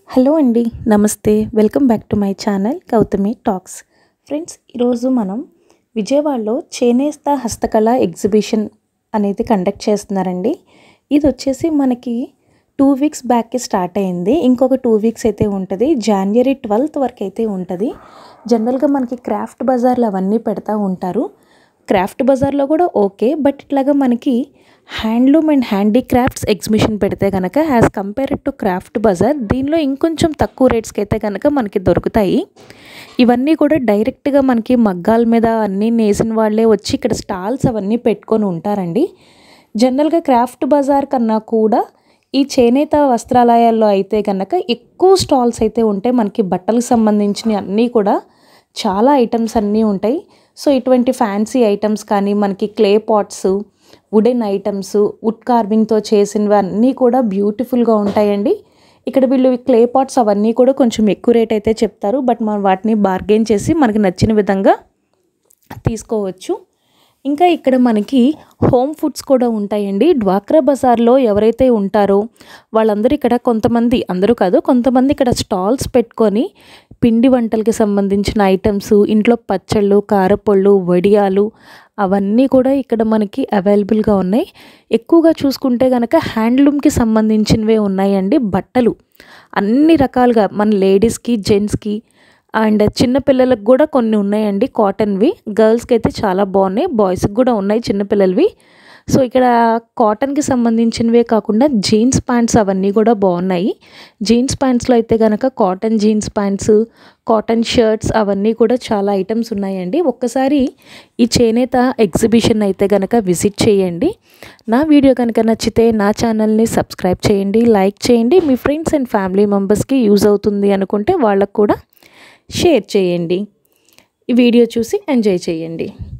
hello అండి నమస్తే welcome back to my channel Gautami talks friends ఈరోజు మనం విజయవాడలో చేనేత హస్తకళ ఎగ్జిబిషన్ అనేది కండక్ట్ చేస్తున్నారండి ఇది వచ్చేసి మనకి టూ వీక్స్ బ్యాక్కి స్టార్ట్ అయింది ఇంకొక టూ వీక్స్ అయితే ఉంటుంది జనవరి ట్వెల్త్ వరకు అయితే ఉంటుంది జనరల్గా మనకి క్రాఫ్ట్ బజార్లు అవన్నీ పెడతా ఉంటారు క్రాఫ్ట్ బజార్లో కూడా ఓకే బట్ ఇట్లాగా మనకి హ్యాండ్లూమ్ అండ్ హ్యాండీక్రాఫ్ట్స్ ఎగ్జిబిషన్ పెడితే కనుక యాజ్ కంపేర్డ్ టు క్రాఫ్ట్ బజార్ దీనిలో ఇంకొంచెం తక్కువ రేట్స్కి అయితే కనుక మనకి దొరుకుతాయి ఇవన్నీ కూడా డైరెక్ట్గా మనకి మగ్గాల మీద అన్నీ నేసిన వాళ్ళే వచ్చి ఇక్కడ స్టాల్స్ అవన్నీ పెట్టుకొని ఉంటారండి జనరల్గా క్రాఫ్ట్ బజార్ కన్నా కూడా ఈ చేనేత వస్త్రాలయాల్లో అయితే కనుక ఎక్కువ స్టాల్స్ అయితే ఉంటాయి మనకి బట్టలకు సంబంధించినవి అన్నీ కూడా చాలా ఐటమ్స్ అన్నీ ఉంటాయి సో ఇటువంటి ఫ్యాన్సీ ఐటమ్స్ కానీ మనకి clay pots wooden items wood కార్వింగ్తో చేసినవి అన్నీ కూడా బ్యూటిఫుల్గా ఉంటాయండి ఇక్కడ వీళ్ళు క్లే పాట్స్ అవన్నీ కూడా కొంచెం ఎక్కువ రేట్ అయితే చెప్తారు బట్ మనం వాటిని బార్గెన్ చేసి మనకి నచ్చిన విధంగా తీసుకోవచ్చు ఇంకా ఇక్కడ మనకి హోమ్ ఫుడ్స్ కూడా ఉంటాయండి డ్వాక్రా బజార్లో ఎవరైతే ఉంటారో వాళ్ళందరూ ఇక్కడ కొంతమంది అందరూ కాదు కొంతమంది ఇక్కడ స్టాల్స్ పెట్టుకొని పిండి వంటలకి సంబంధించిన ఐటమ్స్ ఇంట్లో పచ్చళ్ళు కారపళ్ళు వడియాలు అవన్నీ కూడా ఇక్కడ మనకి అవైలబుల్గా ఉన్నాయి ఎక్కువగా చూసుకుంటే కనుక హ్యాండ్లూమ్కి సంబంధించినవే ఉన్నాయండి బట్టలు అన్ని రకాలుగా మన లేడీస్కి జెంట్స్కి అండ్ చిన్నపిల్లలకు కూడా కొన్ని ఉన్నాయండి కాటన్వి గర్ల్స్కి అయితే చాలా బాగున్నాయి బాయ్స్కి కూడా ఉన్నాయి చిన్నపిల్లలవి సో ఇక్కడ కాటన్కి సంబంధించినవే కాకుండా జీన్స్ ప్యాంట్స్ అవన్నీ కూడా బాగున్నాయి జీన్స్ ప్యాంట్స్లో అయితే కనుక cotton jeans pants cotton shirts అవన్నీ కూడా చాలా ఐటమ్స్ ఉన్నాయండి ఒక్కసారి ఈ చేనేత ఎగ్జిబిషన్ అయితే కనుక విజిట్ చేయండి నా వీడియో కనుక నచ్చితే నా ఛానల్ని సబ్స్క్రైబ్ చేయండి లైక్ చేయండి మీ ఫ్రెండ్స్ అండ్ ఫ్యామిలీ మెంబర్స్కి యూజ్ అవుతుంది అనుకుంటే వాళ్ళకు కూడా షేర్ చేయండి ఈ వీడియో చూసి ఎంజాయ్ చేయండి